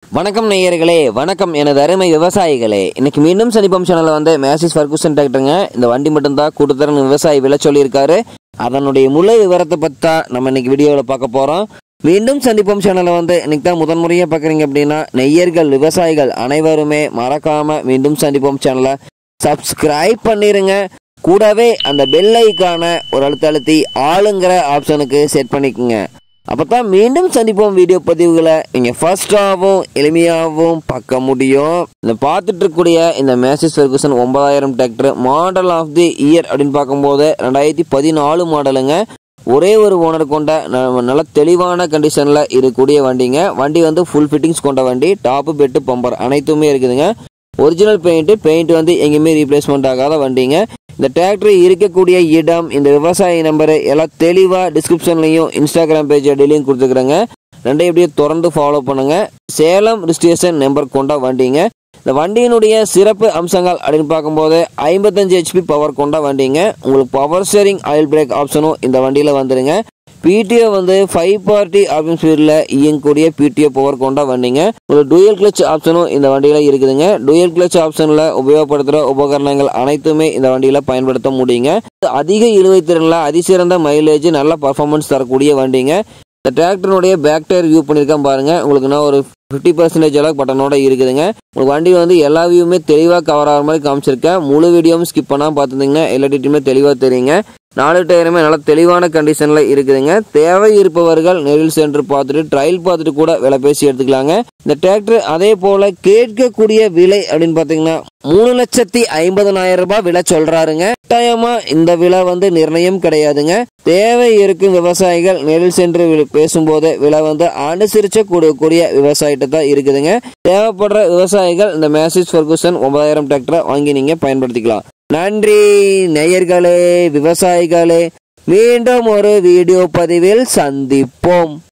வணக்கம் நேயர்களே வணக்கம் எனது அருமை விவசாயிகளே இன்னைக்கு மீண்டும் சனிப்பம் சேனல்ல வந்து மேசிஸ் ஃபர்கூசன் டிராக்டருங்க இந்த வண்டி மட்டும்தான் கூட்டுத்தரன் விவசாயி விலை சொல்லியிருக்காரு அதனுடைய முழு விவரத்தை பற்றி தான் நம்ம இன்னைக்கு வீடியோவில் பார்க்க போகிறோம் மீண்டும் சந்திப்போம் சேனலை வந்து இன்னைக்கு தான் முதன் முறையாக பார்க்குறீங்க அப்படின்னா நெய்யர்கள் விவசாயிகள் அனைவருமே மறக்காம மீண்டும் சந்திப்போம் சேனலை சப்ஸ்கிரைப் பண்ணிருங்க கூடவே அந்த பெல் ஐக்கான ஒரு அழுத்த அழுத்தி ஆளுங்கிற ஆப்ஷனுக்கு செட் பண்ணிக்கோங்க அப்பதான் மீண்டும் சந்திப்போம் வீடியோ பதிவுகளை நீங்க ஃபர்ஸ்டாகவும் எளிமையாகவும் பார்க்க முடியும் இந்த பார்த்துட்டு இருக்கக்கூடிய இந்த மேசிஸ் ஃபெர்குசன் ஒன்பதாயிரம் tractor model of the year அப்படின்னு பார்க்கும்போது ரெண்டாயிரத்தி பதினாலு மாடலுங்க ஒரே ஒரு ஓனர் கொண்ட ந- நல்ல தெளிவான கண்டிஷனில் இருக்கக்கூடிய வண்டிங்க வண்டி வந்து ஃபுல் ஃபிட்டிங்ஸ் கொண்ட வண்டி டாப்பு பெட்டு பம்பர் அனைத்துமே இருக்குதுங்க ஒரிஜினல் பெயிண்ட் பெயிண்ட் வந்து எங்கேயுமே ரீப்ளேஸ்மெண்ட் ஆகாத வண்டிங்க இந்த டிராக்டர் இருக்கக்கூடிய இடம் இந்த விவசாயி நம்பரு எல்லாம் தெளிவாக டிஸ்கிரிப்ஷன்லையும் இன்ஸ்டாகிராம் பேஜ் ஐடியிலையும் கொடுத்துக்கிறேங்க ரெண்டையும் எப்படியே தொடர்ந்து ஃபாலோ பண்ணுங்க சேலம் ரிஜிஸ்ட்ரேஷன் நம்பர் கொண்ட வண்டிங்க இந்த வண்டியினுடைய சிறப்பு அம்சங்கள் அப்படின்னு பார்க்கும்போது ஐம்பத்தஞ்சு ஹெச்பி பவர் கொண்ட வண்டிங்க உங்களுக்கு பவர் ஸ்டேரிங் ஆயில் பிரேக் ஆப்ஷனும் இந்த வண்டியில் வந்துருங்க பிடிஓ வந்து ஃபைவ் பார்ட்டி ஆப்ஷன் ஸ்பீடில் இயங்கக்கூடிய பிடிஓ பவர் கொண்ட வண்டிங்க ஒரு டூயல் கிளச் ஆப்ஷனும் இந்த வண்டியில் இருக்குதுங்க டூயல் கிளச் ஆப்ஷனில் உபயோகப்படுத்துகிற உபகரணங்கள் அனைத்துமே இந்த வண்டியில் பயன்படுத்த முடியுங்க அதிக இழுவை திறனில் அதிசிறந்த மைலேஜ் நல்ல பர்ஃபார்மன்ஸ் தரக்கூடிய வண்டிங்க இந்த டிராக்டருடைய பேக் டயர் வியூ பண்ணியிருக்கேன் பாருங்க உங்களுக்கு நான் ஒரு ஃபிஃப்டி பர்சன்டேஜ் அளவுக்கு பட்டனோட இருக்குதுங்க உங்களுக்கு வண்டி வந்து எல்லா வியூவுமே தெளிவாக கவர் ஆகிற மாதிரி காமிச்சிருக்கேன் முழு வீடியோவும் ஸ்கிப் பண்ணாமல் பார்த்துருந்தீங்கன்னா எல்லா டீட்டெயிலுமே தெளிவாக தெரியுங்க நாலு டயருமே நல்ல தெளிவான கண்டிஷனில் இருக்குதுங்க தேவை இருப்பவர்கள் நேரில் சென்று பார்த்துட்டு ட்ரையல் பார்த்துட்டு கூட விலை பேசி எடுத்துக்கலாங்க இந்த டிராக்டர் அதே போல கேட்கக்கூடிய விலை அப்படின்னு பார்த்தீங்கன்னா மூணு லட்சத்தி ஐம்பதனாயிரம் ரூபாய் விலை சொல்றாருங்க கட்டாயமா இந்த விலை வந்து நிர்ணயம் கிடையாதுங்க தேவை இருக்கும் விவசாயிகள் நேரில் சென்று வி- பேசும்போது விலை வந்து அனுசரிச்சு கொடுக்கக்கூடிய விவசாயிட்ட தான் இருக்குதுங்க தேவைப்படுற விவசாயிகள் இந்த மேசிஸ் ஃபர்கூசன் ஒன்பதாயிரம் டிராக்டரை வாங்கி நீங்க பயன்படுத்திக்கலாம் நன்றி நேயர்களே விவசாயிகளே மீண்டும் ஒரு வீடியோ பதிவில் சந்திப்போம்